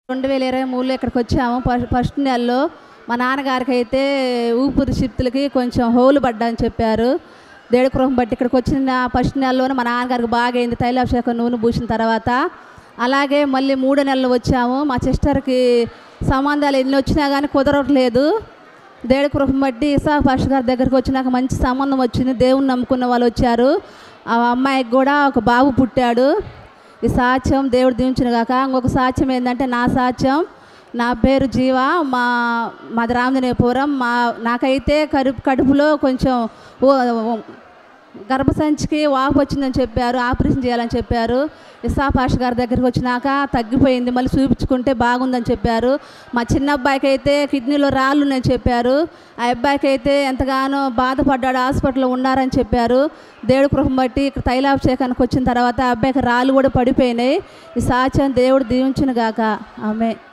రెండు వేల ఇరవై మూడులో ఇక్కడికి వచ్చాము ఫ- ఫస్ట్ నెలలో మా నాన్నగారికి అయితే ఊపిరి షిప్తులకి కొంచెం హోలు పడ్డా అని చెప్పారు దేవుడి కృపను బట్టి ఇక్కడికి వచ్చిన ఫస్ట్ నెలలోనే మా నాన్నగారికి బాగా అయింది తైలాభిషేకం నూనె పూసిన తర్వాత అలాగే మళ్ళీ మూడో నెలలు వచ్చాము మా సిస్టర్కి సంబంధాలు ఎన్ని వచ్చినా కానీ కుదరట్లేదు దేవుడి కృపను బట్టి ఇసా ఫాస్ట్ గారి దగ్గరికి వచ్చినాక మంచి సంబంధం వచ్చింది దేవుని నమ్ముకున్న వాళ్ళు వచ్చారు ఆ అమ్మాయికి కూడా ఒక బాబు పుట్టాడు ఈ సాక్ష్యం దేవుడు దీవించిన కాక ఇంకొక సాక్ష్యం ఏంటంటే నా సాక్ష్యం నా పేరు జీవ మా మాది రామదినేపురం మా నాకైతే కడుపు కడుపులో కొంచెం ఓ- గర్భసంచికి వాపు వచ్చిందని చెప్పారు ఆపరేషన్ చేయాలని చెప్పారు ఇసా పాష గారి దగ్గరికి వచ్చినాక తగ్గిపోయింది మళ్ళీ చూపించుకుంటే బాగుందని చెప్పారు మా చిన్న అబ్బాయికి అయితే కిడ్నీలో రాళ్ళు ఉన్నాయని చెప్పారు ఆ అబ్బాయికి అయితే ఎంతగానో బాధపడ్డాడు హాస్పిటల్లో ఉన్నారని చెప్పారు దేవుడి కృపం బట్టి ఇక్కడ తైలాభిషేకానికి వచ్చిన తర్వాత ఆ అబ్బాయికి రాళ్ళు కూడా పడిపోయినాయి ఈ సాక్ష్యం దేవుడు దీవించును గాక ఆమె